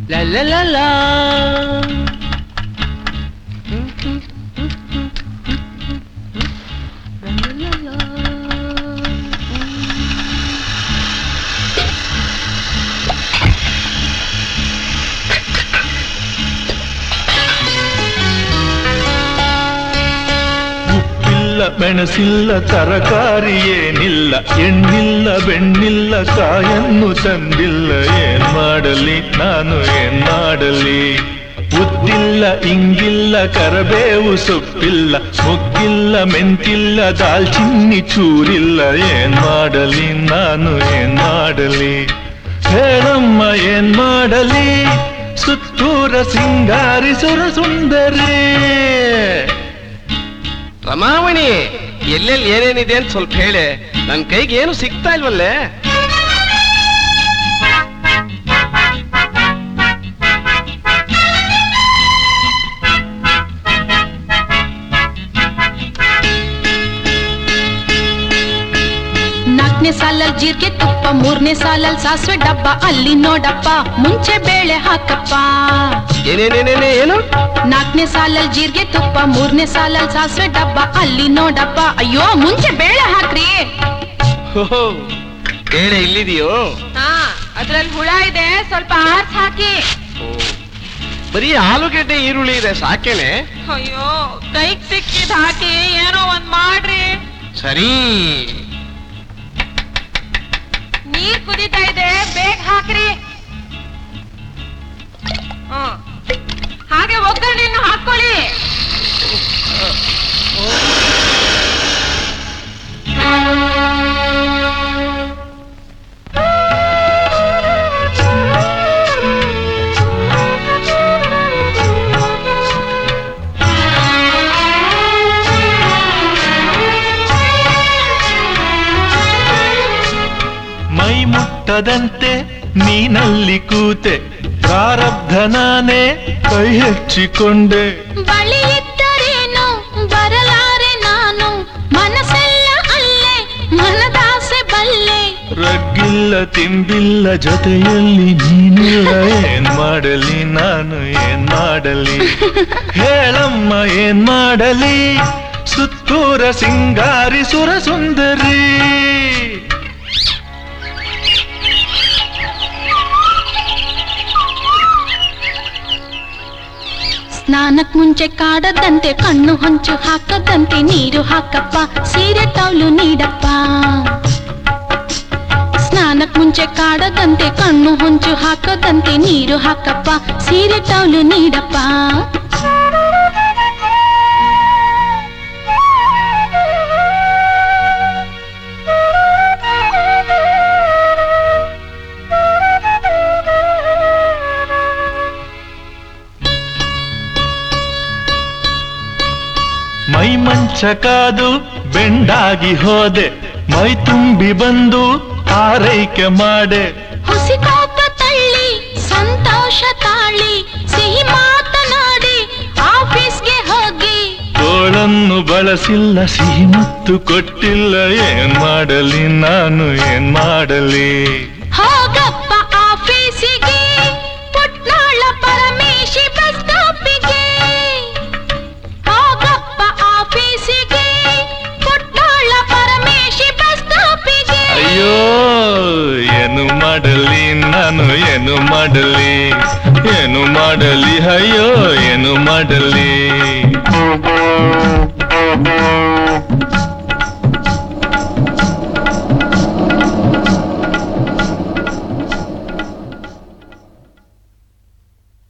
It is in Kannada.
La la la la. ಉಪ್ಪಿಲ್ಲ ಮೆಣಸಿಲ್ಲ ತರಕಾರಿ ಏನಿಲ್ಲ ಎಣ್ಣಿಲ್ಲ ಬೆಣ್ಣಿಲ್ಲ ಕಾಯನ್ನು ತಂದಿಲ್ಲ ಏನ್ ಮಾಡಲಿ ನಾನು ಏನ್ ಮಾಡಲಿ ಉದ್ದಿಲ್ಲ ಇಂಗಿಲ್ಲ ಕರಬೇವು ಸೊಪ್ಪಿಲ್ಲ ಮುಗ್ಗಿಲ್ಲ ಮೆಂತಿಲ್ಲ ದಾಲ್ಚಿನ್ನಿ ಚೂರಿಲ್ಲ ಏನ್ ಮಾಡಲಿ ನಾನು ಏನ್ ಮಾಡಲಿ ಹೇಳಮ್ಮ ಏನ್ ಮಾಡಲಿ ಸುತ್ತೂರ ಸಿಂಗಾರಿ ಸುರ ಸುಂದರಿ ರಮಾಮಣಿ ಎಲ್ಲೆಲ್ಲಿ ಏನೇನಿದೆ ಅಂತ ಸ್ವಲ್ಪ ಹೇಳೆ ನನ್ ಕೈಗೆ ಏನು ಸಿಗ್ತಾ ಇಲ್ವಲ್ಲೇ ನಾಲ್ಕನೇ ಸಾಲಲ್ ಜೀರಿಗೆ ತುಪ್ಪ ಮೂರನೇ ಸಾಲಲ್ ಸಾಸಿವೆ ಡಬ್ಬ ಅಲ್ಲಿ ನೋಡಪ್ಪ ಮುಂಚೆ ಬೇಳೆ ಹಾಕಪ್ಪ ಏನೇನೇನೇನೇ ಏನು ನಾಲ್ಕನೇ ಸಾಲಲ್ ಜೀರಿಗೆ ತುಪ್ಪ ಮೂರನೇ ಸಾಲಲ್ ಸಾಸಿವೆ ಡಬ್ಬ ಅಲ್ಲಿ ನೋಡಪ್ಪ ಅಯ್ಯೋ ಮುಂಚೆ ಬೇಳೆ ಹಾಕ್ರಿ ಓಹೋ, ಬೇಳೆ ಇಲ್ಲಿದೆಯೋ ಹಾ ಅದ್ರಲ್ಲಿ ಹುಳ ಇದೆ ಸ್ವಲ್ಪ ಆರ್ಸ್ ಹಾಕಿ ಓ, ಬರೀ ಆಲೂಗೆಡ್ಡೆ ಈರುಳ್ಳಿ ಇದೆ ಸಾಕೇನೆ ಅಯ್ಯೋ ಕೈಗ್ ಸಿಕ್ಕಿದ್ ಹಾಕಿ ಏನೋ ಒಂದ್ ಮಾಡ್ರಿ ಸರಿ ನೀರ್ ಕುದೀತಾ ಇದೆ ಬೇಗ ಹಾಕ್ರಿ ಹ್ಮ್. ಹಾಗೆ ಒಗ್ಗರಣೆಯನ್ನು ಹಾಕೊಳ್ಳಿ ಮೈ ಮುಟ್ಟದಂತೆ ನೀನಲ್ಲಿ ಕೂತೆ ಪ್ರಾರಬ್ಧ ನಾನೇ ಕೈ ಹೆಚ್ಚಿಕೊಂಡೆ ಬಳಿ ಇದ್ದರೇನು ಬರಲಾರೆ ನಾನು ಮನಸ್ಸೆಲ್ಲ ಅಲ್ಲೇ ಮನದಾಸೆ ಬಲ್ಲೆ ರಗ್ಗಿಲ್ಲ ತಿಂಬಿಲ್ಲ ಜೊತೆಯಲ್ಲಿ ನೀನಿಲ್ಲ ಏನ್ ಮಾಡಲಿ ನಾನು ಏನ್ ಮಾಡಲಿ ಹೇಳಮ್ಮ ಏನ್ ಮಾಡಲಿ ಸುತ್ತೂರ ಸಿಂಗಾರಿ ಸುರ ಸುಂದರಿ ಸ್ನಾನಕ್ ಮುಂಚೆ ಕಾಡದಂತೆ ಕಣ್ಣು ಹೊಂಚು ಹಾಕದಂತೆ ನೀರು ಹಾಕಪ್ಪ ಸೀರೆ ತೌಲು ನೀಡಪ್ಪ ಸ್ನಾನಕ್ ಮುಂಚೆ ಕಾಡದಂತೆ ಕಣ್ಣು ಹೊಂಚು ಹಾಕದಂತೆ ನೀರು ಹಾಕಪ್ಪ ಸೀರೆ ತೌಲು ನೀಡಪ್ಪ ಮೈ ಮಂಚ ಕಾದು ಬೆಂಡಾಗಿ ಹೋದೆ ಮೈ ತುಂಬಿ ಬಂದು ಆರೈಕೆ ಮಾಡೆ ಹುಸಿ ಕೋಪ ತಳ್ಳಿ ಸಂತೋಷ ತಾಳಿ ಸಿಹಿ ಮಾತನಾಡಿ ಆಫೀಸ್ಗೆ ಹೋಗಿ ತೋಳನ್ನು ಬಳಸಿಲ್ಲ ಸಿಹಿ ಮುತ್ತು ಕೊಟ್ಟಿಲ್ಲ ಏನ್ ಮಾಡಲಿ ನಾನು ಏನ್ ಮಾಡಲಿ ಹೋಗಪ್ಪ ಆಫೀಸಿಗೆ ಪುಟ್ನಾಳ ಪರಮೇಶಿ ಬಸ್ ಸ್ಟಾಪಿಗೆ ಹೋಗಪ್ಪ ಆಫೀಸಿಗೆ ಪುಟ್ನಾಳ ಪರಮೇಶಿ ಬಸ್ ಸ್ಟಾಪಿಗೆ ಅಯ್ಯೋ ಏನು ಮಾಡಲಿ ನಾನು ಏನು ಮಾಡಲಿ ಏನು ಮಾಡಲಿ ಅಯ್ಯೋ ಏನು ಮಾಡಲಿ